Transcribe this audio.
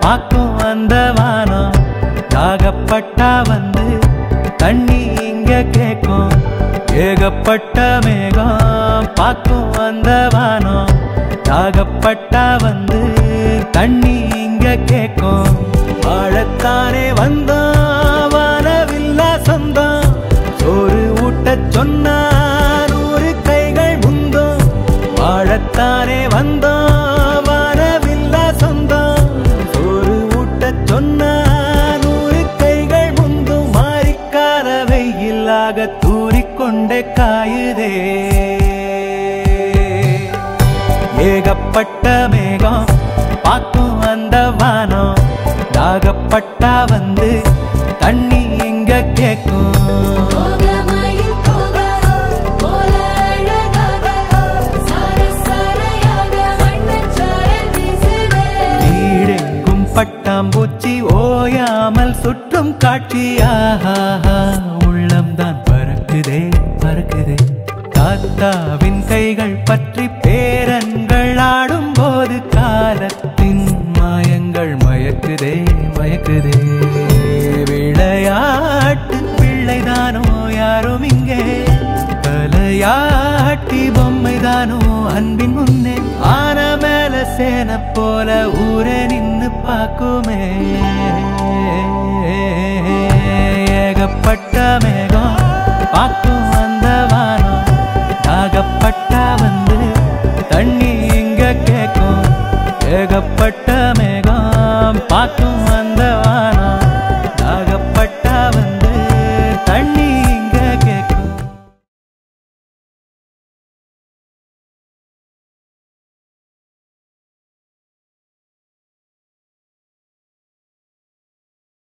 பார்க்கும் அந்த வானம் தாகப்பட்டா வந்து தண்ணி இங்க கேக்கும் ஏகப்பட்ட மேகம் பார்க்கும் அந்த வானம் தாகப்பட்டா வந்து தண்ணி இங்க கேக்கும் வாழத்தானே வந்தோம் வானவில்லா சொந்தம் சோறு ஊட்டச் சொன்னா நூறு கைகள் முந்தோம் வாழத்தானே வந்தோம் வானவில்லா சொந்தம் சோறு ஊட்டச் சொன்னா நூறு கைகள் முந்தும் மாறிக்கார வெயிலாக தூறிக்கொண்டே காயுதே ஏகப்பட்ட மேகம் பார்க்கும் அந்த வானம் தாகப்பட்டா வந்து தண்ணி இங்க கேக்கும் போகமயில் போக போல அழகாக சார சாரையாக வண்ணச்சாரல் வீசுதே வீடெங்கும் பட்டாம்பூச்சி ஓயாமல் சுற்றும் காட்சியாக உள்ளம்தான் பறக்குதே பறக்குதே தாத்தாவின் கைகள் பற்றி பேரன்கள் ஆடும் போது காலத்தின் மாயங்கள் மயக்குதே மயக்குதே விளையாட்டு பிள்ளைதானோ யாரும் இங்கே தலையாட்டி பொம்மைதானோ அன்பின் முன்னே ஆன மேல சேன போல ஊரே நின்னு பாக்குமே ஏகப்பட்ட மேகம் பார்க்கும் அந்த வானம் தாகப்பட்டா வந்து தண்ணி இங்க கேக்கும் ஏகப்பட்ட மேகம் பார்க்கும்